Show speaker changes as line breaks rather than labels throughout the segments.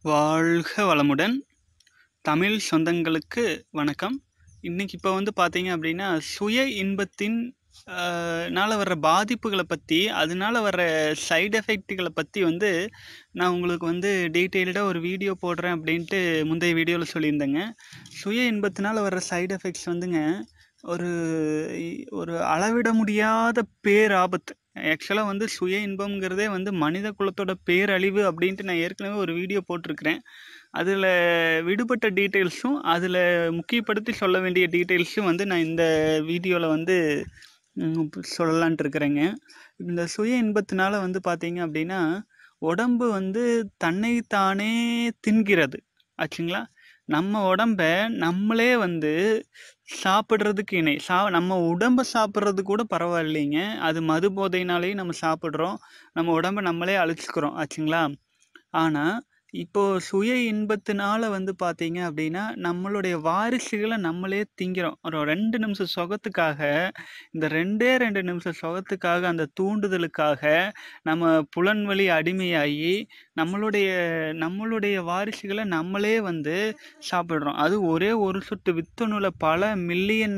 வாழ்க வளமுடன் தமிழ் சொந்தங்களுக்கு வணக்கம் இன்னைக்கு இப்போ வந்து பார்த்தீங்க அப்படின்னா சுய இன்பத்தின் ஆஹ், னால வர்ற பாதிப்புகளை பற்றி அதனால வர்ற சைடு எஃபெக்ட்டுகளை பற்றி வந்து நான் உங்களுக்கு வந்து டீட்டெயில்டாக ஒரு வீடியோ போடுறேன் அப்படின்ட்டு முந்தைய வீடியோவில் சொல்லியிருந்தேங்க சுய இன்பத்தினால வர்ற சைடு எஃபெக்ட்ஸ் வந்துங்க ஒரு இ- ஒரு அளவிட முடியாத பேராபத்து ஆக்சுவலாக வந்து சுய இன்பம்ங்கிறதே வந்து மனித குலத்தோட பேரழிவு அப்படின்ட்டு நான் ஏற்கனவே ஒரு வீடியோ போட்டிருக்கிறேன் அதில் விடுபட்ட டீட்டெயில்ஸும் அதில் முக்கியப்படுத்தி சொல்ல வேண்டிய டீட்டெயில்ஸும் வந்து நான் இந்த வீடியோவில் வந்து ம், சொல்லலான்ட்டு இருக்கிறேங்க இந்த சுய இன்பத்தினால வந்து பார்த்தீங்க அப்படின்னா உடம்பு வந்து தன்னைத்தானே தின்கிறது ஆச்சுங்களா நம்ம உடம்ப நம்மளே வந்து சாப்பிட்றதுக்கு இணை சா நம்ம உடம்ப சாப்பிட்றது கூட பரவாயில்லைங்க அது மது போதையினாலேயும் நம்ம சாப்பிட்றோம் நம்ம உடம்ப நம்மளே அழிச்சுக்கிறோம் ஆச்சுங்களா ஆனால் இப்போ சுய இன்பத்தினால வந்து பார்த்தீங்க அப்படின்னா நம்மளுடைய வாரிசுகளை நம்மளே திங்கிறோம் ஒரு ரெண்டு நிமிஷம் சுகத்துக்காக இந்த ரெண்டே ரெண்டு நிமிஷம் சுகத்துக்காக அந்த தூண்டுதலுக்காக நம்ம புலன்வழி அடிமையாகி நம்மளுடைய நம்மளுடைய வாரிசுகளை நம்மளே வந்து சாப்பிட்றோம் அது ஒரே ஒரு சொட்டு வித்துணுல பல மில்லியன்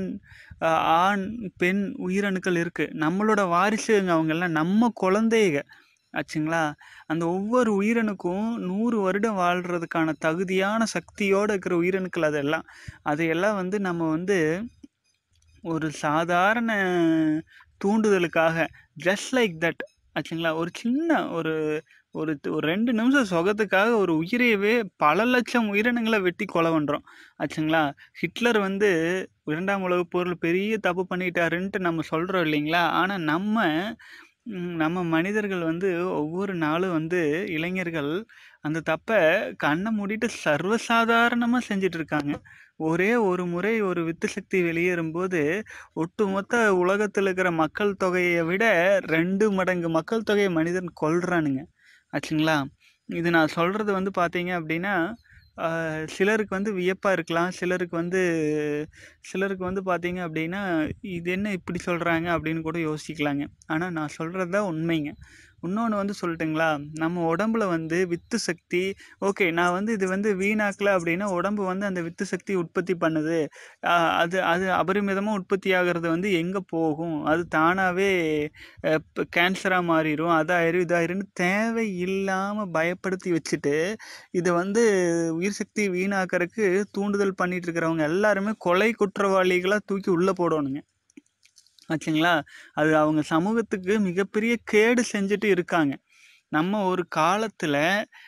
ஆண் பெண் உயிரணுக்கள் இருக்குது நம்மளோட வாரிசுங்க அவங்கெல்லாம் நம்ம குழந்தைக ஆச்சுங்களா அந்த ஒவ்வொரு உயிரணுக்கும் நூறு வருடம் வாழ்கிறதுக்கான தகுதியான சக்தியோடு இருக்கிற உயிரணுக்கள் அதெல்லாம் அதையெல்லாம் வந்து நம்ம வந்து ஒரு சாதாரண தூண்டுதலுக்காக ஜஸ்ட் லைக் தட் ஆச்சுங்களா ஒரு சின்ன ஒரு ஒரு து- ஒரு ரெண்டு நிமிஷம் சுகத்துக்காக ஒரு உயிரையவே பல லட்சம் உயிரினங்களை வெட்டி கொலை பண்ணுறோம் ஆச்சுங்களா ஹிட்லர் வந்து இரண்டாம் உலகப் போரில் பெரிய தப்பு பண்ணிட்டாருன்ட்டு நம்ம சொல்கிறோம் இல்லைங்களா ஆனால் நம்ம ம், நம்ம மனிதர்கள் வந்து ஒவ்வொரு நாளும் வந்து இளைஞர்கள் அந்த தப்பை கண்ணை மூடிட்டு சர்வசாதாரணமாக செஞ்சுட்டு இருக்காங்க ஒரே ஒரு முறை ஒரு வித்து சக்தி வெளியேறும்போது ஒட்டுமொத்த உலகத்தில் இருக்கிற மக்கள் தொகையை விட ரெண்டு மடங்கு மக்கள் தொகையை மனிதன் கொல்றானுங்க ஆச்சுங்களா இது நான் சொல்கிறது வந்து பார்த்தீங்க அப்படின்னா ஆஹ், சிலருக்கு வந்து வியப்பாக இருக்கலாம் சிலருக்கு வந்து சிலருக்கு வந்து பார்த்தீங்க அப்படின்னா இது என்ன இப்படி சொல்கிறாங்க அப்படின்னு கூட யோசிக்கலாங்க ஆனால் நான் சொல்கிறது தான் உண்மைங்க இன்னொன்று வந்து சொல்லட்டுங்களா நம்ம உடம்புல வந்து வித்து சக்தி ஓகே நான் வந்து இது வந்து வீணாக்கல அப்படின்னா உடம்பு வந்து அந்த வித்து சக்தி உற்பத்தி பண்ணுது ஆஹ் அது அது அபரிமிதமாக உற்பத்தி ஆகிறது வந்து எங்கே போகும் அது தானாகவே கேன்சராக மாறிடும் அதாயிரும் இதாயிருன்னு தேவையில்லாமல் பயப்படுத்தி வச்சுட்டு இதை வந்து உயிர் சக்தி வீணாக்கறதுக்கு தூண்டுதல் பண்ணிட்டு இருக்கிறவங்க எல்லாருமே கொலை குற்றவாளிகளாக தூக்கி உள்ளே போடணுங்க ஆச்சுங்களா அது அவங்க சமூகத்துக்கு மிகப்பெரிய கேடு செஞ்சுட்டு இருக்காங்க நம்ம ஒரு காலத்தில்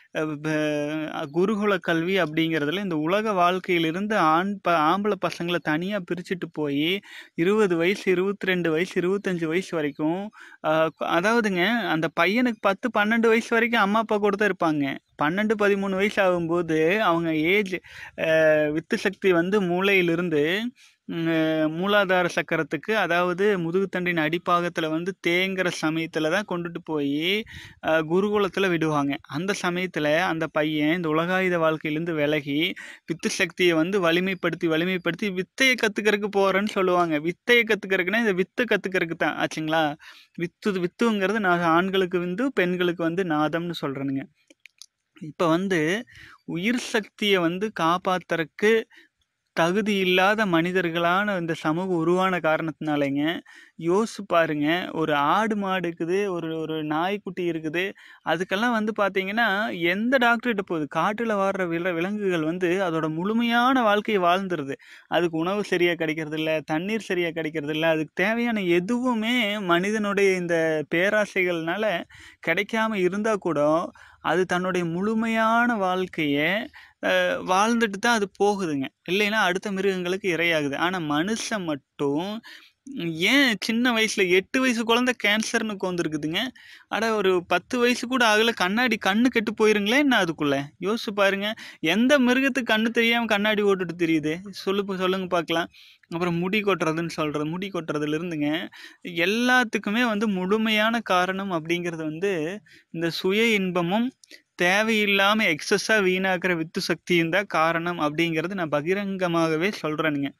குருகுல கல்வி அப்படிங்கிறதுல இந்த உலக வாழ்க்கையிலிருந்து ஆண் ப ஆம்பளை பசங்களை தனியாக பிரிச்சுட்டு போய் இருபது வயசு இருபத்தி ரெண்டு வயசு இருபத்தஞ்சி வயசு வரைக்கும் அஹ், க- அதாவதுங்க அந்த பையனுக்கு பத்து பன்னெண்டு வயசு வரைக்கும் அம்மா அப்பா கூட தான் இருப்பாங்க பன்னெண்டு பதிமூணு வயசு ஆகும்போது அவங்க ஏஜ் வித்து சக்தி வந்து மூளையிலிருந்து ம், அஹ், மூலாதார சக்கரத்துக்கு அதாவது முதுகுத்தண்டின் அடிப்பாகத்தில் வந்து தேங்குற சமயத்தில் தான் கொண்டுட்டு போய் குருகுலத்தில் விடுவாங்க அந்த சமயத்தில் அந்த பையன் இந்த உலகாயுத வாழ்க்கையிலேருந்து விலகி வித்து சக்தியை வந்து வலிமைப்படுத்தி வலிமைப்படுத்தி வித்தையை கற்றுக்கிறதுக்கு போகிறேன்னு சொல்லுவாங்க வித்தையை கற்றுக்கிறதுக்குன்னா இந்த வித்தை கற்றுக்கிறதுக்கு தான் ஆச்சுங்களா வித்து வித்துங்கிறது நான் ஆண்களுக்கு வந்து பெண்களுக்கு வந்து நாதம்னு சொல்கிறேனுங்க இப்போ வந்து உயிர் சக்தியை வந்து காப்பாத்துறதுக்கு தகுதி இல்லாத மனிதர்களான இந்த சமூகம் உருவான காரணத்தினாலேங்க யோசிச்சு பாருங்க ஒரு ஆடு மாடு இருக்குது ஒரு ஒரு நாய்க்குட்டி இருக்குது அதுக்கெல்லாம் வந்து பார்த்தீங்கன்னா எந்த டாக்டர்கிட்ட போகுது காட்டில் வாழ்கிற வில விலங்குகள் வந்து அதோட முழுமையான வாழ்க்கையை வாழ்ந்துருது அதுக்கு உணவு சரியாக கிடைக்கிறது இல்ல தண்ணீர் சரியாக கிடைக்கிறது இல்ல அதுக்கு தேவையான எதுவுமே மனிதனுடைய இந்த பேராசைகள்னால கிடைக்காம இருந்தால் கூட அது தன்னுடைய முழுமையான வாழ்க்கையை அஹ், வாழ்ந்துட்டு தான் அது போகுதுங்க இல்லைன்னா அடுத்த மிருகங்களுக்கு இரையாகுது ஆனால் மனுஷன் மட்டும் ஏன் சின்ன வயசுல எட்டு வயசு குழந்தை கேன்சர்னு வந்துருக்குதுங்க அட ஒரு பத்து வயசு கூட ஆகல கண்ணாடி கண்ணு கெட்டு போயிருங்களே என்ன அதுக்குள்ள யோசிச்சு பாருங்க எந்த மிருகத்துக்கு கண்ணு தெரியாம கண்ணாடி ஓட்டுட்டு தெரியுது சொல்லு சொல்லுங்க பார்க்கலாம் அப்புறம் முடி கொட்டுறதுன்னு சொல்றது முடி கொட்டுறதுல இருந்துங்க எல்லாத்துக்குமே வந்து முழுமையான காரணம் அப்படிங்கிறது வந்து இந்த சுய இன்பமும் தேவையில்லாம எக்ஸஸா வீணாக்குற வித்து சக்தியும் தான் காரணம் அப்படிங்கிறது நான் பகிரங்கமாகவே சொல்றேனுங்க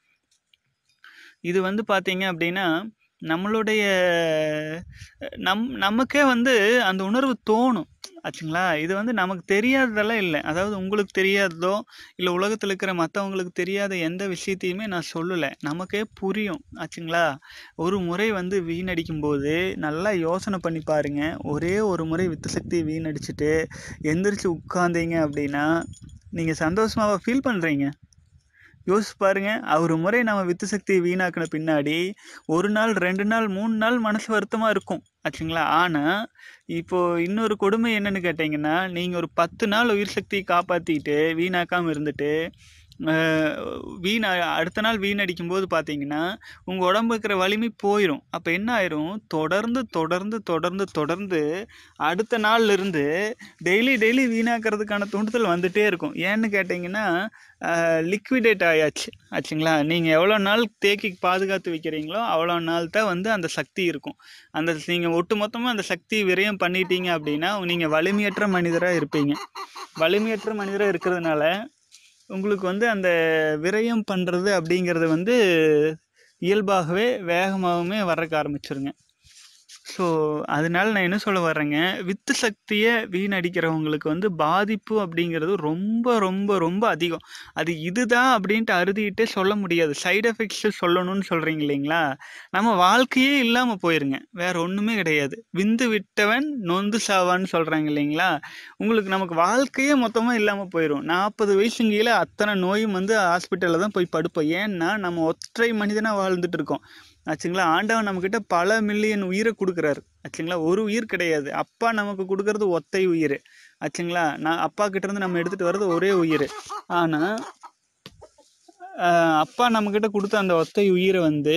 இது வந்து பார்த்தீங்க அப்படின்னா நம்மளுடைய நம் நமக்கே வந்து அந்த உணர்வு தோணும் ஆச்சுங்களா இது வந்து நமக்கு தெரியாததெல்லாம் இல்லை அதாவது உங்களுக்கு தெரியாததோ இல்லை உலகத்தில் இருக்கிற மற்றவங்களுக்கு தெரியாத எந்த விஷயத்தையுமே நான் சொல்லலை நமக்கே புரியும் ஆச்சுங்களா ஒரு முறை வந்து வீணடிக்கும் போது நல்லா யோசனை பண்ணி பாருங்க ஒரே ஒரு முறை வித்து சக்தியை வீணடிச்சிட்டு எந்திரிச்சு உட்காந்தீங்க அப்படின்னா நீங்கள் சந்தோஷமாக ஃபீல் பண்ணுறீங்க யோசிச்சு பாருங்க ஒரு முறை நம்ம வித்து சக்தியை வீணாக்கின பின்னாடி ஒரு நாள் ரெண்டு நாள் மூணு நாள் மனசு வருத்தமாக இருக்கும் ஆச்சுங்களா ஆனால் இப்போ இன்னொரு கொடுமை என்னன்னு கேட்டிங்கன்னா நீங்கள் ஒரு பத்து நாள் உயிர் சக்தியை காப்பாற்றிட்டு வீணாக்காமல் இருந்துட்டு அஹ், வீணா அடுத்த நாள் வீணடிக்கும் போது பார்த்தீங்கன்னா உங்கள் உடம்பு இருக்கிற வலிமை போயிடும் அப்போ என்ன ஆயிரும் தொடர்ந்து தொடர்ந்து தொடர்ந்து தொடர்ந்து அடுத்த நாள்ல இருந்து டெய்லி டெய்லி வீணாக்கிறதுக்கான தூண்டுதல் வந்துட்டே இருக்கும் ஏன்னு கேட்டிங்கன்னா லிக்விடேட் ஆயாச்சு ஆச்சுங்களா நீங்கள் எவ்வளோ நாள் தேக்கி பாதுகாத்து வைக்கிறீங்களோ அவ்வளோ நாள் தான் வந்து அந்த சக்தி இருக்கும் அந்த நீங்கள் ஒட்டு மொத்தமாக அந்த சக்தி விரயம் பண்ணிட்டீங்க அப்படின்னா நீங்கள் வலிமையற்ற மனிதராக இருப்பீங்க வலிமையற்ற மனிதராக இருக்கிறதுனால உங்களுக்கு வந்து அந்த விரயம் பண்ணுறது அப்படிங்கிறது வந்து இயல்பாகவே வேகமாகவுமே வர்றக்க ஆரம்பிச்சிருங்க ஸோ அதனால நான் என்ன சொல்ல வர்றேங்க வித்து சக்தியை வீணடிக்கிறவங்களுக்கு வந்து பாதிப்பு அப்படிங்கிறது ரொம்ப ரொம்ப ரொம்ப அதிகம் அது இதுதான் அப்படின்ட்டு அறுதிட்டே சொல்ல முடியாது சைடு எஃபெக்ட்ஸ் சொல்லணும்னு சொல்கிறீங்க இல்லைங்களா நம்ம வாழ்க்கையே இல்லாமல் போயிருங்க வேற ஒன்றுமே கிடையாது விந்து விட்டவன் நொந்து சாவான்னு சொல்கிறாங்க இல்லைங்களா உங்களுக்கு நமக்கு வாழ்க்கையே மொத்தமாக இல்லாமல் போயிடும் நாற்பது வயசுங்கில அத்தனை நோயும் வந்து ஹாஸ்பிட்டலில் தான் போய் படுப்போம் ஏன்னா நம்ம ஒற்றை மனிதனாக வாழ்ந்துட்டு இருக்கோம் ஆச்சுங்களா ஆண்டவன் நம்மக்கிட்ட பல மில்லியன் உயிரை கொடுக்குறாரு ஆச்சுங்களா ஒரு உயிர் கிடையாது அப்பா நமக்கு கொடுக்கறது ஒத்தை உயிர் ஆச்சுங்களா நான் அப்பா கிட்ட இருந்து நம்ம எடுத்துகிட்டு வர்றது ஒரே உயிர் ஆனால் அப்பா நம்மக்கிட்ட கொடுத்த அந்த ஒத்தை உயிரை வந்து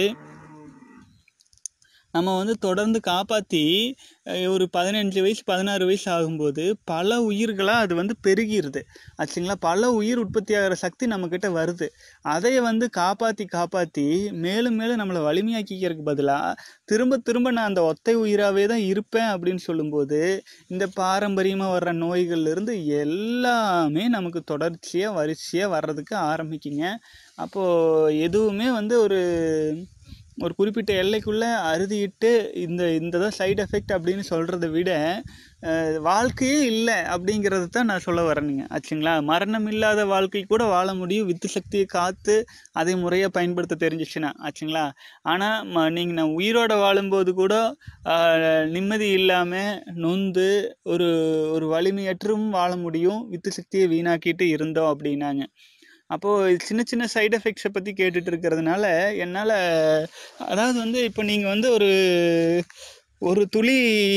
நம்ம வந்து தொடர்ந்து காப்பாற்றி ஒரு பதினஞ்சு வயசு பதினாறு வயசு ஆகும்போது பல உயிர்களாக அது வந்து பெருகிருது ஆச்சுங்களா பல உயிர் உற்பத்தி ஆகிற சக்தி நம்மக்கிட்ட வருது அதை வந்து காப்பாற்றி காப்பாற்றி மேலும் மேலும் நம்மளை வலிமையாக்கிக்கிறதுக்கு பதிலாக திரும்ப திரும்ப நான் அந்த ஒத்தை உயிராகவே தான் இருப்பேன் அப்படின்னு சொல்லும்போது இந்த பாரம்பரியமாக வர்ற நோய்கள்ல இருந்து எல்லாமே நமக்கு தொடர்ச்சியாக வரிசையாக வர்றதுக்கு ஆரம்பிக்குங்க அப்போது எதுவுமே வந்து ஒரு ஒரு குறிப்பிட்ட எல்லைக்குள்ளே அறுதிட்டு இந்த இந்த தான் சைடு எஃபெக்ட் அப்படின்னு சொல்கிறத விட அஹ், வாழ்க்கையே இல்லை அப்படிங்கிறது தான் நான் சொல்ல வரேனுங்க ஆச்சுங்களா மரணம் இல்லாத வாழ்க்கை கூட வாழ முடியும் வித்து சக்தியை காத்து அதை முறையாக பயன்படுத்த தெரிஞ்சிச்சுன்னா ஆச்சுங்களா ஆனால் ம நீங்கள் நான் உயிரோட வாழும்போது கூட ஆஹ், நிம்மதி இல்லாமல் நொந்து ஒரு ஒரு வலிமையற்றும் வாழ முடியும் வித்து சக்தியை வீணாக்கிட்டு இருந்தோம் அப்படின்னாங்க அப்போது சின்ன சின்ன சைடு எஃபெக்ட்ஸை பற்றி கேட்டுட்டு இருக்கிறதுனால என்னால் அதாவது வந்து இப்போ நீங்கள் வந்து ஒரு ஒரு துளி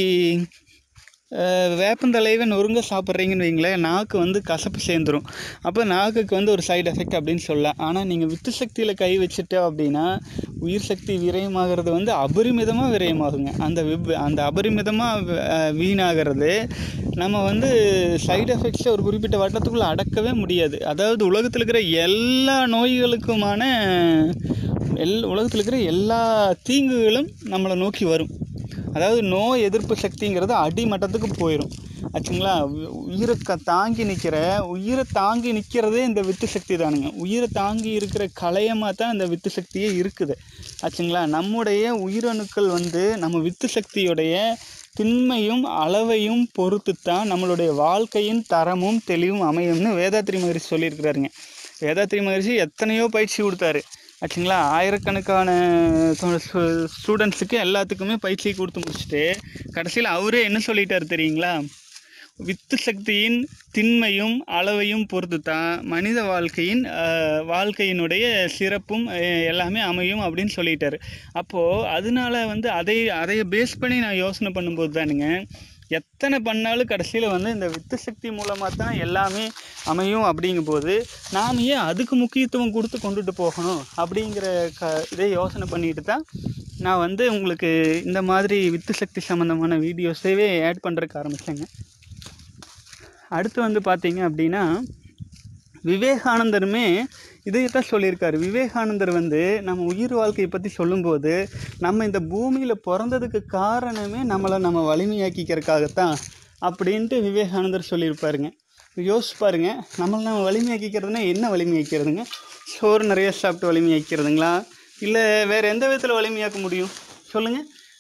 அஹ், வேப்பந்தலைவை நொறுங்க சாப்பிட்றீங்கன்னு வைங்களேன் நாக்கு வந்து கசப்பு சேர்ந்துரும் அப்போ நாக்குக்கு வந்து ஒரு சைடு எஃபெக்ட் அப்படின்னு சொல்லலாம் ஆனால் நீங்கள் வித்து சக்தியில் கை வச்சுட்டோம் அப்படின்னா உயிர் சக்தி விரயமாகிறது வந்து அபரிமிதமாக விரயமாகுங்க அந்த விப் அந்த அபரிமிதமாக வீணாகிறது நம்ம வந்து சைடு எஃபெக்ட்ஸை ஒரு குறிப்பிட்ட வட்டத்துக்குள்ளே அடக்கவே முடியாது அதாவது உலகத்தில் இருக்கிற எல்லா நோய்களுக்குமான எல் உலகத்தில் இருக்கிற எல்லா தீங்குகளும் நம்மளை நோக்கி வரும் அதாவது நோய் எதிர்ப்பு சக்திங்கிறது அடிமட்டத்துக்கு போயிடும் ஆச்சுங்களா உ- உயிரை க தாங்கி நிற்கிற உயிரை தாங்கி நிற்கிறதே இந்த வித்து சக்தி தானுங்க உயிரை தாங்கி இருக்கிற கலையமாக தான் இந்த வித்து சக்தியே இருக்குது ஆச்சுங்களா நம்முடைய உயிரணுக்கள் வந்து நம்ம வித்து சக்தியுடைய திண்மையும் அளவையும் பொறுத்து தான் நம்மளுடைய வாழ்க்கையின் தரமும் தெளிவும் அமையும்னு வேதாத்ரி மகரிஷி சொல்லியிருக்கிறாருங்க வேதாத்ரி மகரிஷி எத்தனையோ பயிற்சி கொடுத்தாரு ஆச்சுங்களா ஆயிரக்கணக்கான ஸ்டூடெண்ட்ஸுக்கு எல்லாத்துக்குமே பயிற்சி கொடுத்து முடிச்சுட்டு கடைசியில் அவரே என்ன சொல்லிட்டாரு தெரியுங்களா வித்து சக்தியின் திண்மையும் அளவையும் பொறுத்து தான் மனித வாழ்க்கையின் ஆஹ், வாழ்க்கையினுடைய சிறப்பும் அஹ், எல்லாமே அமையும் அப்படின்னு சொல்லிட்டாரு அப்போது அதனால வந்து அதை அதை பேஸ் பண்ணி நான் யோசனை பண்ணும்போது தானுங்க எத்தனை பண்ணாலும் கடைசியில் வந்து இந்த வித்து சக்தி மூலமாக தான் எல்லாமே அமையும் அப்படிங்கும்போது நாம் ஏன் அதுக்கு முக்கியத்துவம் கொடுத்து கொண்டுட்டு போகணும் அப்படிங்கிற க இதை யோசனை பண்ணிட்டு தான் நான் வந்து உங்களுக்கு இந்த மாதிரி வித்து சக்தி சம்மந்தமான வீடியோஸவே ஆட் பண்ணுறதுக்கு ஆரம்பித்தேங்க அடுத்து வந்து பார்த்தீங்க அப்படின்னா விவேகானந்தருமே இதைத்தான் சொல்லியிருக்காரு விவேகானந்தர் வந்து நம்ம உயிர் வாழ்க்கையை பற்றி சொல்லும்போது நம்ம இந்த பூமியில் பிறந்ததுக்கு காரணமே நம்மளை நம்ம வலிமையாக்கிக்கிறதுக்காகத்தான் அப்படின்ட்டு விவேகானந்தர் சொல்லியிருப்பாருங்க யோசிச்சு பாருங்க நம்மளை நம்ம வலிமையாக்கிக்கிறதுனா என்ன வலிமையாக்கிறதுங்க சோறு நிறைய சாப்பிட்டு வலிமையாக்கிறதுங்களா இல்லை வேறு எந்த விதத்தில் வலிமையாக்க முடியும் சொல்லுங்கள்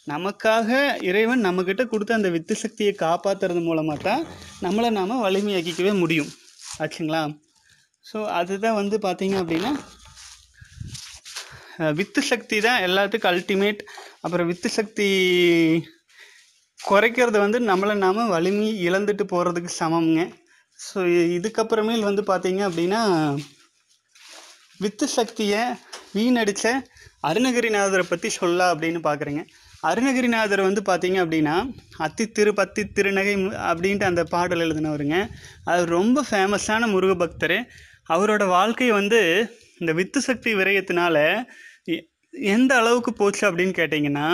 நமக்காக இறைவன் நம்மக்கிட்ட கொடுத்த அந்த வித்து சக்தியை காப்பாற்றுறது மூலமாக தான் நம்மளை நாம் வலிமையாக்கிக்கவே முடியும் ஆச்சுங்களா ஸோ அதுதான் வந்து பார்த்தீங்க அப்படின்னா அஹ், வித்து சக்தி தான் எல்லாத்துக்கும் அல்டிமேட் அப்புறம் வித்து சக்தி குறைக்கிறது வந்து நம்மளை நாம் வலிமை இழந்துட்டு போகிறதுக்கு சமம்ங்க ஸோ இதுக்கப்புறமேல் வந்து பார்த்தீங்க அப்படின்னா வித்து சக்தியை வீணடித்த அருணகிரிநாதரை பற்றி சொல்ல அப்படின்னு பார்க்குறேங்க அருணகிரிநாதர் வந்து பார்த்தீங்க அப்படின்னா அத்தி திரு பத்தி திருநகை மு- அப்படின்ட்டு அந்த பாடல் எழுதினவருங்க அது ரொம்ப ஃபேமஸான முருக பக்தர் அவரோட வாழ்க்கை வந்து இந்த வித்து சக்தி விரயத்தினால எ- எந்த அளவுக்கு போச்சு அப்படின்னு கேட்டிங்கன்னா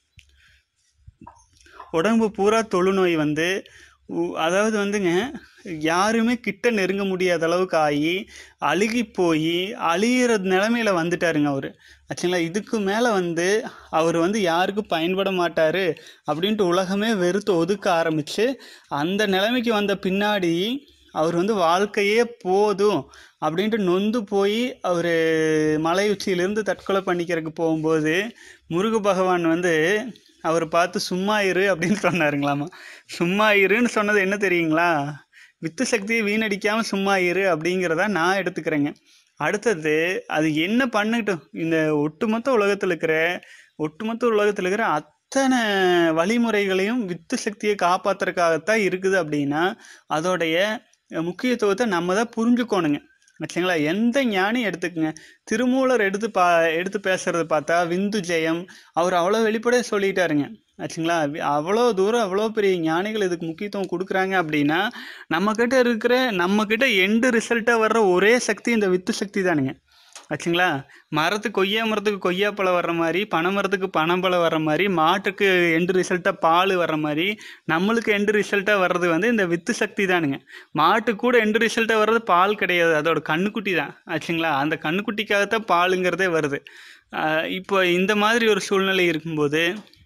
உடம்பு பூரா தொழுநோய் வந்து உ- அதாவது வந்துங்க யாருமே கிட்ட நெருங்க முடியாத அளவுக்கு ஆகி அழுகி போய் அழியிற நிலமையில வந்துட்டாருங்க அவர் ஆச்சுங்களா இதுக்கு மேலே வந்து அவர் வந்து யாருக்கும் பயன்பட மாட்டார் அப்படின்ட்டு உலகமே வெறுத்து ஒதுக்க ஆரம்பித்து அந்த நிலைமைக்கு வந்த பின்னாடி அவர் வந்து வாழ்க்கையே போதும் அப்படின்ட்டு நொந்து போய் அவர் மலை உச்சியிலேருந்து தற்கொலை பண்ணிக்கிறதுக்கு போகும்போது முருக பகவான் வந்து அவர் பார்த்து சும்மா இரு அப்படின்னு சொன்னாருங்களாமா சும்மா இருன்னு சொன்னது என்ன தெரியுங்களா வித்து சக்தியை வீணடிக்காமல் சும்மா இரு அப்படிங்கிறத நான் எடுத்துக்கிறேங்க அடுத்தது அது என்ன பண்ணட்டும் இந்த ஒட்டுமொத்த உலகத்தில் இருக்கிற ஒட்டுமொத்த உலகத்தில் இருக்கிற அத்தனை வழிமுறைகளையும் வித்து சக்தியை காப்பாத்துறதுக்காகத்தான் இருக்குது அப்படின்னா அதோடைய முக்கியத்துவத்தை நம்ம தான் புரிஞ்சுக்கணுங்க ஆச்சுங்களா எந்த ஞானி எடுத்துக்கங்க திருமூலர் எடுத்து பா எடுத்து பேசுறத பார்த்தா விந்து ஜெயம் அவர் அவ்வளோ வெளிப்படையாக சொல்லிட்டாருங்க ஆச்சுங்களா வி- அவ்வளோ தூரம் அவ்வளோ பெரிய ஞானிகள் இதுக்கு முக்கியத்துவம் கொடுக்குறாங்க அப்படின்னா நம்மக்கிட்ட இருக்கிற நம்மக்கிட்ட எண்டு ரிசல்ட்டாக வர்ற ஒரே சக்தி இந்த வித்து சக்தி தானுங்க ஆச்சுங்களா மரத்துக்கு கொய்யா மரத்துக்கு கொய்யாப்பழம் வர்ற மாதிரி பனை மரத்துக்கு பனம்பழம் வர்ற மாதிரி மாட்டுக்கு எண்டு ரிசல்ட்டாக பால் வர்ற மாதிரி நம்மளுக்கு எண்டு ரிசல்ட்டாக வர்றது வந்து இந்த வித்து சக்தி தானுங்க மாட்டுக்கு கூட எண்டு ரிசல்ட்டாக வர்றது பால் கிடையாது அதோட கண்ணுக்குட்டி தான் ஆச்சுங்களா அந்த கண்ணுக்குட்டிக்காகத்தான் பாலுங்கிறதே வருது ஆஹ் இப்போ இந்த மாதிரி ஒரு சூழ்நிலை இருக்கும்போது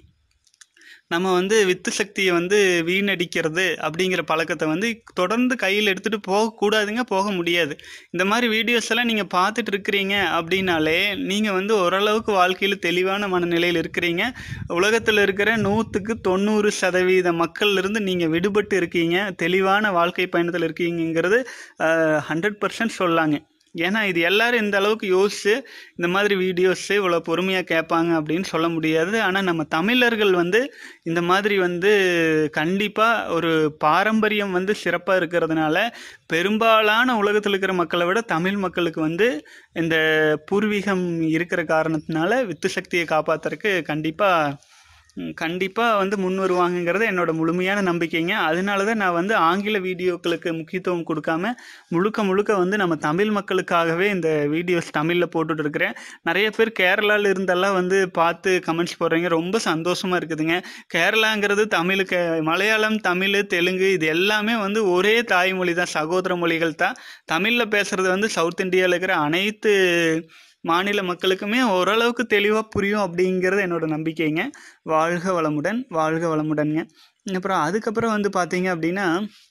நம்ம வந்து வித்து சக்தியை வந்து வீணடிக்கிறது அப்படிங்கிற பழக்கத்தை வந்து தொடர்ந்து கையில் எடுத்துகிட்டு போகக்கூடாதுங்க போக முடியாது இந்த மாதிரி வீடியோஸ் எல்லாம் நீங்கள் பார்த்துட்டு இருக்கிறீங்க அப்படின்னாலே நீங்கள் வந்து ஓரளவுக்கு வாழ்க்கையில் தெளிவான மனநிலையில் இருக்கிறீங்க உலகத்தில் இருக்கிற நூற்றுக்கு தொண்ணூறு சதவீத மக்கள்லேருந்து நீங்கள் விடுபட்டு இருக்கீங்க தெளிவான வாழ்க்கை பயணத்தில் இருக்கீங்கிறது ஹண்ட்ரட் பர்சன்ட் சொல்லாங்க ஏன்னா இது எல்லாரும் இந்த அளவுக்கு யோசிச்சு இந்த மாதிரி வீடியோஸ் இவ்வளோ பொறுமையாக கேட்பாங்க அப்படின்னு சொல்ல முடியாது ஆனால் நம்ம தமிழர்கள் வந்து இந்த மாதிரி வந்து கண்டிப்பாக ஒரு பாரம்பரியம் வந்து சிறப்பாக இருக்கிறதுனால பெரும்பாலான உலகத்தில் இருக்கிற மக்களை விட தமிழ் மக்களுக்கு வந்து இந்த பூர்வீகம் இருக்கிற காரணத்தினால வித்து சக்தியை காப்பாற்றுறதுக்கு கண்டிப்பாக கண்டிப்பாக வந்து முன் வருவாங்கங்கிறது என்னோட முழுமையான நம்பிக்கைங்க அதனால தான் நான் வந்து ஆங்கில வீடியோக்களுக்கு முக்கியத்துவம் கொடுக்காம முழுக்க முழுக்க வந்து நம்ம தமிழ் மக்களுக்காகவே இந்த வீடியோஸ் தமிழில் போட்டுட்டு இருக்கிறேன் நிறைய பேர் கேரளாவில் இருந்தெல்லாம் வந்து பார்த்து கமெண்ட்ஸ் போடுறீங்க ரொம்ப சந்தோஷமாக இருக்குதுங்க கேரளாங்கிறது தமிழுக்கு மலையாளம் தமிழ் தெலுங்கு இது எல்லாமே வந்து ஒரே தாய்மொழி தான் சகோதர மொழிகள் தான் தமிழில் பேசுகிறது வந்து சவுத் இந்தியாவில் இருக்கிற அனைத்து மாநில மக்களுக்குமே ஓரளவுக்கு தெளிவாக புரியும் அப்படிங்கிறது என்னோட நம்பிக்கைங்க வாழ்க வளமுடன் வாழ்க வளமுடன்ங்க அப்புறம் அதுக்கப்புறம் வந்து பார்த்தீங்க அப்படின்னா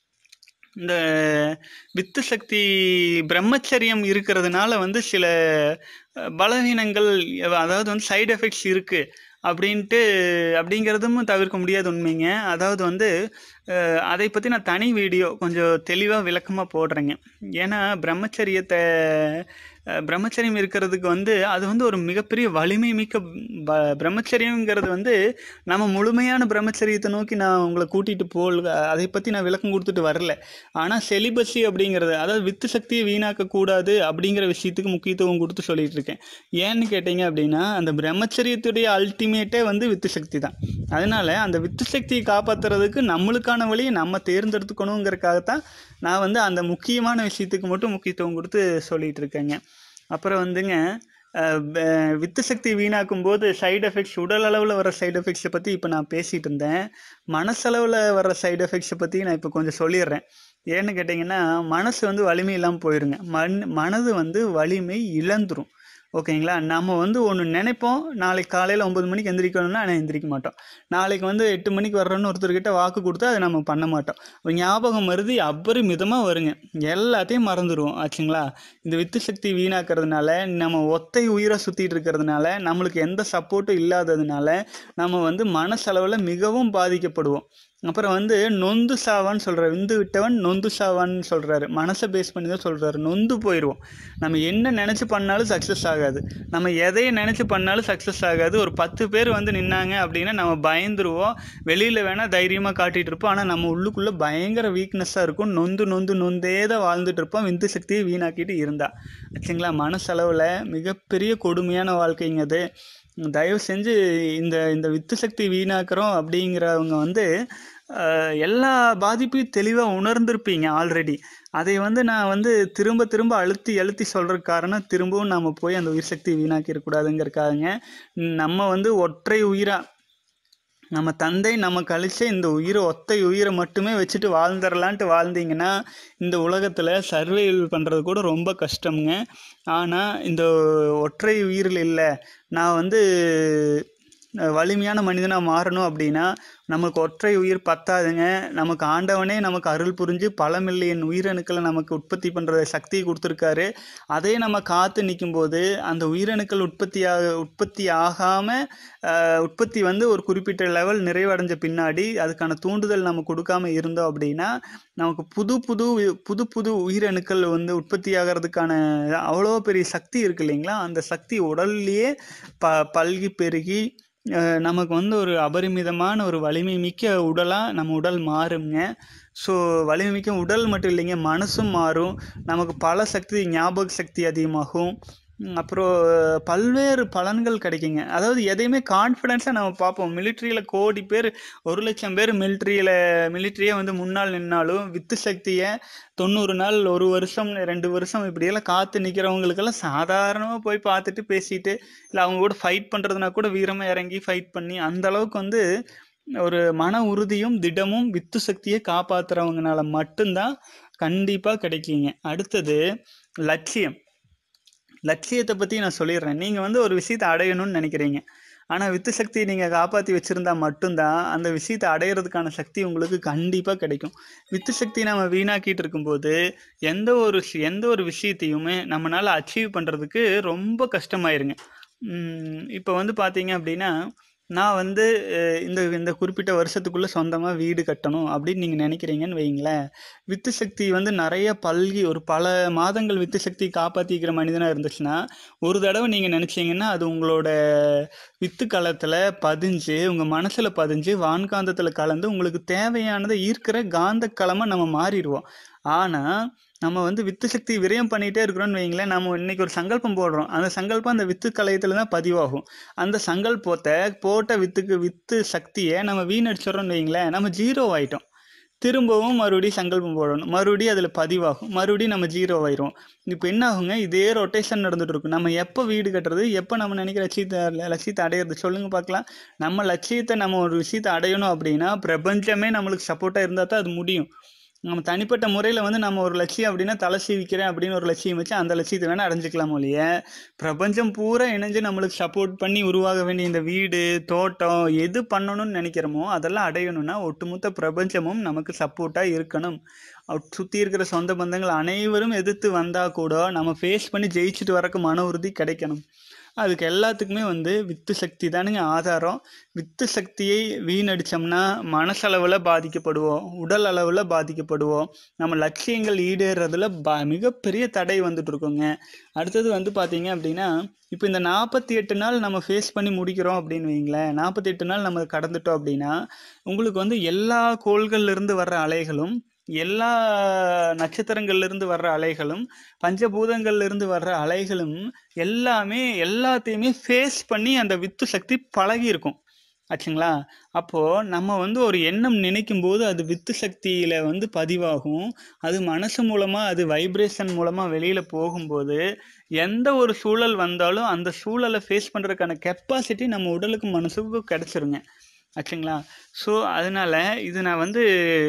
இந்த வித்து சக்தி பிரம்மச்சரியம் இருக்கிறதுனால வந்து சில அஹ், பலவீனங்கள் அதாவது வந்து சைடு எஃபெக்ட்ஸ் இருக்குது அப்படின்ட்டு அப்படிங்கிறதும் தவிர்க்க முடியாத உண்மைங்க அதாவது வந்து அஹ், அதை பற்றி நான் தனி வீடியோ கொஞ்சம் தெளிவாக விளக்கமாக போடுறேங்க ஏன்னா பிரம்மச்சரியத்தை அஹ், பிரம்மச்சரியம் இருக்கிறதுக்கு வந்து அது வந்து ஒரு மிகப்பெரிய வலிமை மிக்க ப பிரம்மச்சரியங்கிறது வந்து நம்ம முழுமையான பிரம்மச்சரியத்தை நோக்கி நான் உங்களை கூட்டிகிட்டு போல் அதை பற்றி நான் விளக்கம் கொடுத்துட்டு வரல ஆனால் செலிபஸி அப்படிங்கிறது அதாவது வித்து சக்தியை வீணாக்கக்கூடாது அப்படிங்கிற விஷயத்துக்கு முக்கியத்துவம் கொடுத்து சொல்லிட்டு இருக்கேன் ஏன்னு கேட்டிங்க அப்படின்னா அந்த பிரம்மச்சரியத்துடைய அல்டிமேட்டே வந்து வித்து சக்தி தான் அதனால அந்த வித்து சக்தியை காப்பாற்றுறதுக்கு நம்மளுக்கான வழியை நம்ம தேர்ந்தெடுத்துக்கணுங்கிறதுக்காகத்தான் நான் வந்து அந்த முக்கியமான விஷயத்துக்கு மட்டும் முக்கியத்துவம் கொடுத்து சொல்லிட்டு இருக்கேங்க அப்புறம் வந்துங்க அஹ், ப- வித்து சக்தி வீணாக்கும் போது சைடு எஃபெக்ட்ஸ் உடல் அளவில் வர சைடு எஃபெக்ட்ஸை பற்றி இப்போ நான் பேசிகிட்டு இருந்தேன் மனசளவில் வர சைடு எஃபெக்ட்ஸை பற்றி நான் இப்போ கொஞ்சம் சொல்லிடுறேன் ஏன்னு கேட்டிங்கன்னா மனசு வந்து வலிமை இல்லாமல் போயிருங்க மண் மனது வந்து வலிமை இழந்துரும் ஓகேங்களா நம்ம வந்து ஒன்று நினைப்போம் நாளைக்கு காலையில் ஒம்பது மணிக்கு எந்திரிக்கணும்னா ஆனால் எந்திரிக்க மாட்டோம் நாளைக்கு வந்து எட்டு மணிக்கு வர்றோன்னு ஒருத்தர்கிட்ட வாக்கு கொடுத்தா அதை நம்ம பண்ண மாட்டோம் ஒரு ஞாபகம் மருதி அபரிமிதமாக வருங்க எல்லாத்தையும் மறந்துடுவோம் ஆச்சுங்களா இந்த வித்து சக்தி வீணாக்கிறதுனால நம்ம ஒத்தை உயிரை சுற்றிட்டு இருக்கிறதுனால நம்மளுக்கு எந்த சப்போர்ட்டும் இல்லாததுனால நம்ம வந்து மனசளவில் மிகவும் பாதிக்கப்படுவோம் அப்புறம் வந்து நொந்து சாவான்னு சொல்கிறார் விந்து விட்டவன் நொந்து சாவான்னு சொல்கிறாரு மனசை பேஸ் பண்ணி தான் சொல்கிறாரு நொந்து போயிடுவோம் நம்ம என்ன நினச்சி பண்ணாலும் சக்ஸஸ் ஆகாது நம்ம எதையை நினச்சி பண்ணாலும் சக்ஸஸ் ஆகாது ஒரு பத்து பேர் வந்து நின்னாங்க அப்படின்னா நம்ம பயந்துருவோம் வெளியில் வேணால் தைரியமாக காட்டிகிட்டு இருப்போம் ஆனால் நம்ம உள்ளுக்குள்ளே பயங்கர வீக்னஸாக இருக்கும் நொந்து நொந்து நொந்தே தான் வாழ்ந்துட்டு இருப்போம் விந்து சக்தியை வீணாக்கிட்டு இருந்தா ஆச்சுங்களா மனசளவில் மிகப்பெரிய கொடுமையான வாழ்க்கைங்க அது தயவு செஞ்சு இந்த இந்த வித்து சக்தி வீணாக்குறோம் அப்படிங்கிறவங்க வந்து அஹ், எல்லா பாதிப்பையும் தெளிவாக உணர்ந்திருப்பீங்க ஆல்ரெடி அதை வந்து நான் வந்து திரும்ப திரும்ப அழுத்தி அழுத்தி சொல்கிறதுக்கு காரணம் திரும்பவும் நம்ம போய் அந்த உயிர் சக்தி வீணாக்கிடக்கூடாதுங்கிறக்காகங்க நம்ம வந்து ஒற்றை உயிராக நம்ம தந்தை நம்ம கழிச்ச இந்த உயிரை ஒத்தை உயிரை மட்டுமே வச்சுட்டு வாழ்ந்துடலான்ட்டு வாழ்ந்தீங்கன்னா இந்த உலகத்தில் சர்வைவல் பண்ணுறது கூட ரொம்ப கஷ்டம்ங்க ஆனால் இந்த ஒற்றை உயிரில் இல்லை நான் வந்து அஹ், வலிமையான மனிதனாக மாறணும் அப்படின்னா நமக்கு ஒற்றை உயிர் பத்தாதுங்க நமக்கு ஆண்டவனே நமக்கு அருள் புரிஞ்சு பல மில்லியன் உயிரணுக்களை நமக்கு உற்பத்தி பண்ணுற சக்தியை கொடுத்துருக்காரு அதே நம்ம காத்து நிற்கும்போது அந்த உயிரணுக்கள் உற்பத்தியாக உற்பத்தி ஆகாமல் உற்பத்தி வந்து ஒரு குறிப்பிட்ட லெவல் நிறைவடைஞ்ச பின்னாடி அதுக்கான தூண்டுதல் நம்ம கொடுக்காம இருந்தோம் அப்படின்னா நமக்கு புது புது உயி- புது புது உயிரணுக்கள் வந்து உற்பத்தி ஆகிறதுக்கான அவ்வளோ பெரிய சக்தி இருக்கு இல்லைங்களா அந்த சக்தி உடல்லையே ப பல்கி பெருகி அஹ், நமக்கு வந்து ஒரு அபரிமிதமான ஒரு வலிமை மிக்க உடலாக நம்ம உடல் மாறுங்க ஸோ வலிமை மிக்க உடல் மட்டும் இல்லைங்க மனசும் மாறும் நமக்கு பல சக்தி ஞாபக சக்தி அதிகமாகும் ம், அப்புறம் பல்வேறு பலன்கள் கிடைக்குங்க அதாவது எதையுமே கான்ஃபிடென்ஸாக நம்ம பார்ப்போம் மிலிட்ரியில் கோடி பேர் ஒரு லட்சம் பேர் மிலிட்ரியில் மிலிட்ரியே வந்து முன்னால் நின்னாலும் வித்து சக்தியை தொண்ணூறு நாள் ஒரு வருஷம் ரெண்டு வருஷம் இப்படியெல்லாம் காத்து நிற்கிறவங்களுக்கெல்லாம் சாதாரணமாக போய் பார்த்துட்டு பேசிட்டு இல்லை அவங்க கூட ஃபைட் பண்ணுறதுனா கூட வீரமாக இறங்கி ஃபைட் பண்ணி அந்த அளவுக்கு வந்து ஒரு மன உறுதியும் திடமும் வித்து சக்தியை காப்பாற்றுறவங்கனால மட்டும்தான் கண்டிப்பாக கிடைக்குங்க அடுத்தது லட்சியம் லட்சியத்தை பற்றி நான் சொல்லிடுறேன் நீங்கள் வந்து ஒரு விஷயத்தை அடையணும்னு நினைக்கிறீங்க ஆனால் வித்து சக்தி நீங்கள் காப்பாற்றி வச்சுருந்தா மட்டும்தான் அந்த விஷயத்தை அடையிறதுக்கான சக்தி உங்களுக்கு கண்டிப்பாக கிடைக்கும் வித்து சக்தி நம்ம வீணாக்கிட்டு இருக்கும்போது எந்த ஒரு ஷி- எந்த ஒரு விஷயத்தையுமே நம்மளால் அச்சீவ் பண்ணுறதுக்கு ரொம்ப கஷ்டமாயிருங்க இப்போ வந்து பார்த்தீங்க அப்படின்னா நான் வந்து அஹ், இந்த இந்த குறிப்பிட்ட வருஷத்துக்குள்ளே சொந்தமாக வீடு கட்டணும் அப்படின்னு நீங்கள் நினைக்கிறீங்கன்னு வைங்களேன் வித்து சக்தி வந்து நிறைய பல்கி ஒரு பல மாதங்கள் வித்து சக்தி காப்பாற்றிக்கிற மனிதனாக இருந்துச்சுன்னா ஒரு தடவை நீங்கள் நினச்சிங்கன்னா அது உங்களோட வித்து களத்தில் பதிஞ்சு உங்கள் மனசில் பதிஞ்சு வான்காந்தத்தில் கலந்து உங்களுக்கு தேவையானதை ஈர்க்கிற காந்த களமாக நம்ம மாறிடுவோம் ஆனால் நம்ம வந்து வித்து சக்தி விரயம் பண்ணிகிட்டே இருக்கிறோம்னு வைங்களேன் நம்ம இன்னைக்கு ஒரு சங்கல்பம் போடுறோம் அந்த சங்கல்பம் அந்த வித்து கலையத்தில் தான் பதிவாகும் அந்த சங்கல்பத்தை போட்ட வித்துக்கு வித்து சக்தியை நம்ம வீணடிச்சிடறோம்னு வைங்களேன் நம்ம ஜீரோ ஆயிட்டோம் திரும்பவும் மறுபடியும் சங்கல்பம் போடணும் மறுபடியும் அதில் பதிவாகும் மறுபடியும் நம்ம ஜீரோ ஆயிரும் இப்போ என்ன ஆகுங்க இதே ரொட்டேஷன் நடந்துட்டு இருக்கும் நம்ம எப்போ வீடு கட்டுறது எப்போ நம்ம நினைக்கிற லட்சியத்தை லட்சியத்தை அடையிறது சொல்லுங்க பார்க்கலாம் நம்ம லட்சியத்தை நம்ம ஒரு விஷயத்தை அடையணும் அப்படின்னா பிரபஞ்சமே நம்மளுக்கு சப்போர்ட்டாக இருந்தால் தான் அது முடியும் நம்ம தனிப்பட்ட முறையில் வந்து நம்ம ஒரு லட்சியம் அப்படின்னா தலை சீவிக்கிறேன் அப்படின்னு ஒரு லட்சியம் வச்சு அந்த லட்சியத்தை வேணால் அடைஞ்சிக்கலாம் ஒழிய பிரபஞ்சம் பூரா இணைஞ்சு நம்மளுக்கு சப்போர்ட் பண்ணி உருவாக வேண்டிய இந்த வீடு தோட்டம் எது பண்ணணும்னு நினைக்கிறோமோ அதெல்லாம் அடையணும்னா ஒட்டுமொத்த பிரபஞ்சமும் நமக்கு சப்போர்ட்டாக இருக்கணும் சுற்றி இருக்கிற சொந்த பந்தங்கள் அனைவரும் எதிர்த்து வந்தால் கூட நம்ம ஃபேஸ் பண்ணி ஜெயிச்சுட்டு வரக்கு மன உறுதி கிடைக்கணும் அதுக்கு எல்லாத்துக்குமே வந்து வித்து சக்தி தானுங்க ஆதாரம் வித்து சக்தியை வீணடிச்சோம்னா மனசளவில் பாதிக்கப்படுவோம் உடல் அளவில் பாதிக்கப்படுவோம் நம்ம லட்சியங்கள் ஈடேறதுல ப மிகப்பெரிய தடை வந்துட்டு இருக்குங்க அடுத்தது வந்து பார்த்தீங்க அப்படின்னா இப்போ இந்த நாற்பத்தி எட்டு நாள் நம்ம ஃபேஸ் பண்ணி முடிக்கிறோம் அப்படின்னு வைங்களேன் நாற்பத்தி எட்டு நாள் நம்ம கடந்துட்டோம் அப்படின்னா உங்களுக்கு வந்து எல்லா கோள்கள்ல இருந்து வர்ற அலைகளும் எல்லா நட்சத்திரங்கள்ல இருந்து வர்ற அலைகளும் பஞ்சபூதங்கள்ல இருந்து வர்ற அலைகளும் எல்லாமே எல்லாத்தையுமே ஃபேஸ் பண்ணி அந்த வித்து சக்தி பழகி இருக்கும் ஆச்சுங்களா அப்போ நம்ம வந்து ஒரு எண்ணம் நினைக்கும் போது அது வித்து சக்தியில வந்து பதிவாகும் அது மனசு மூலமா அது வைப்ரேஷன் மூலமா வெளியில போகும்போது எந்த ஒரு சூழல் வந்தாலும் அந்த சூழலை ஃபேஸ் பண்றதுக்கான கெப்பாசிட்டி நம்ம உடலுக்கு மனசுக்கும் கிடைச்சிருங்க ஆச்சுங்களா ஸோ அதனால இது நான் வந்து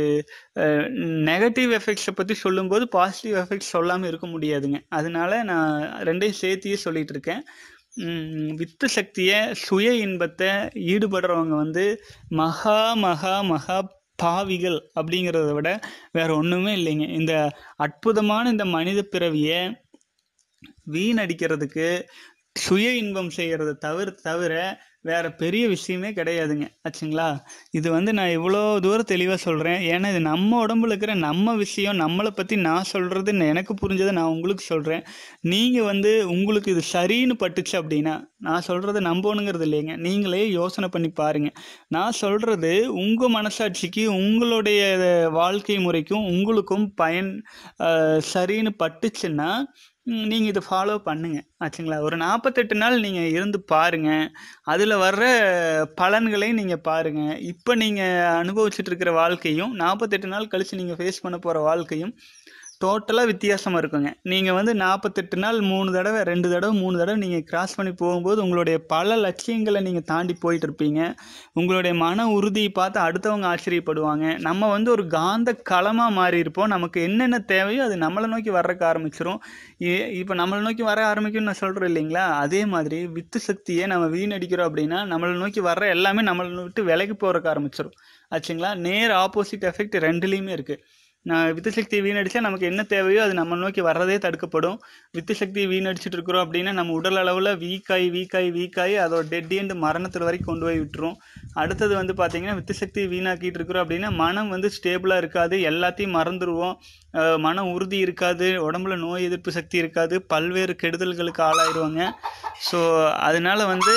நெகட்டிவ் எஃபெக்ட்ஸை பற்றி சொல்லும்போது பாசிட்டிவ் எஃபெக்ட்ஸ் சொல்லாமல் இருக்க முடியாதுங்க அதனால நான் ரெண்டையும் சேர்த்தியே சொல்லிட்டு இருக்கேன் ம், வித்து சக்தியை சுய இன்பத்தை ஈடுபடுறவங்க வந்து மகா மகா மகா பாவிகள் அப்படிங்கிறத விட வேற ஒன்றுமே இல்லைங்க இந்த அற்புதமான இந்த மனித பிறவியை வீணடிக்கிறதுக்கு சுய இன்பம் செய்கிறத தவிர தவிர வேற பெரிய விஷயமே கிடையாதுங்க ஆச்சுங்களா இது வந்து நான் இவ்வளோ தூரம் தெளிவாக சொல்கிறேன் ஏன்னா இது நம்ம உடம்புல இருக்கிற நம்ம விஷயம் நம்மளை பற்றி நான் சொல்கிறது எனக்கு புரிஞ்சதை நான் உங்களுக்கு சொல்கிறேன் நீங்கள் வந்து உங்களுக்கு இது சரின்னு பட்டுச்சு அப்படின்னா நான் சொல்கிறத நம்பணுங்கிறது இல்லைங்க நீங்களே யோசனை பண்ணி பாருங்கள் நான் சொல்கிறது உங்கள் மனசாட்சிக்கு உங்களுடைய வாழ்க்கை முறைக்கும் உங்களுக்கும் பயன் அஹ், சரின்னு பட்டுச்சுன்னா நீங்கள் இதை ஃபாலோ பண்ணுங்க ஆச்சுங்களா ஒரு நாற்பத்தெட்டு நாள் நீங்கள் இருந்து பாருங்க அதில் வர்ற பலன்களையும் நீங்கள் பாருங்க இப்போ நீங்கள் அனுபவிச்சுட்டு இருக்கிற வாழ்க்கையும் நாற்பத்தெட்டு நாள் கழிச்சு நீங்கள் ஃபேஸ் பண்ண போகிற வாழ்க்கையும் டோட்டலாக வித்தியாசமாக இருக்குங்க நீங்கள் வந்து நாற்பத்தெட்டு நாள் மூணு தடவை ரெண்டு தடவை மூணு தடவை நீங்கள் கிராஸ் பண்ணி போகும்போது உங்களுடைய பல லட்சியங்களை நீங்கள் தாண்டி போயிட்டு இருப்பீங்க உங்களுடைய மன உறுதியை பார்த்து அடுத்தவங்க ஆச்சரியப்படுவாங்க நம்ம வந்து ஒரு காந்த களமாக மாறி இருப்போம் நமக்கு என்னென்ன தேவையோ அது நம்மளை நோக்கி வர்றக்க ஆரம்பிச்சிரும் இப்போ நம்மளை நோக்கி வர ஆரம்பிக்கும்னு நான் சொல்கிறேன் இல்லைங்களா அதே மாதிரி வித்து சக்தியை நம்ம வீணடிக்கிறோம் அப்படின்னா நம்மளை நோக்கி வர்ற எல்லாமே நம்மளை விட்டு விலகி போகிறக்க ஆரம்பிச்சிரும் ஆச்சுங்களா நேர் ஆப்போசிட் எஃபெக்ட் ரெண்டுலேயுமே இருக்குது நான் வித்து சக்தியை வீணடிச்சா நமக்கு என்ன தேவையோ அது நம்ம நோக்கி வர்றதே தடுக்கப்படும் வித்து சக்தியை வீணடிச்சிட்டு இருக்கிறோம் அப்படின்னா நம்ம உடல் அளவில் வீக்காகி வீக்காகி வீக்காகி அதோட டெட் எண்டு மரணத்தில் வரைக்கும் கொண்டு போய் விட்டுரும் அடுத்தது வந்து பார்த்தீங்கன்னா வித்து சக்தியை வீணாக்கிட்டு இருக்கிறோம் அப்படின்னா மனம் வந்து ஸ்டேபிளாக இருக்காது எல்லாத்தையும் மறந்துடுவோம் அஹ் மன உறுதி இருக்காது உடம்புல நோய் எதிர்ப்பு சக்தி இருக்காது பல்வேறு கெடுதல்களுக்கு ஆளாயிருவாங்க ஸோ அதனால வந்து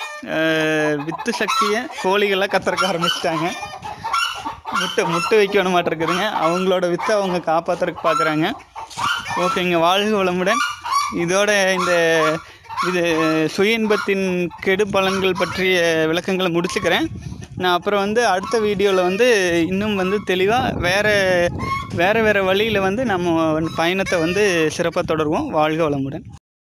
அஹ் வித்து சக்தியை கோழிகள்லாம் கத்துறக்க ஆரம்பிச்சிட்டாங்க முட்டை முட்டை வைக்கணும் மாட்டிருக்குதுங்க அவங்களோட வித்தை அவங்க காப்பாற்றுறதுக்கு பார்க்குறாங்க ஓகேங்க வாழ்க வளமுடன் இதோட இந்த இது சுய இன்பத்தின் கெடு பலன்கள் பற்றிய விளக்கங்களை முடிச்சுக்கிறேன் நான் அப்புறம் வந்து அடுத்த வீடியோவில் வந்து இன்னும் வந்து தெளிவாக வேறு வேறு வேறு வழியில் வந்து நம்ம பயணத்தை வந்து சிறப்பாக தொடருவோம் வாழ்க வளமுடன்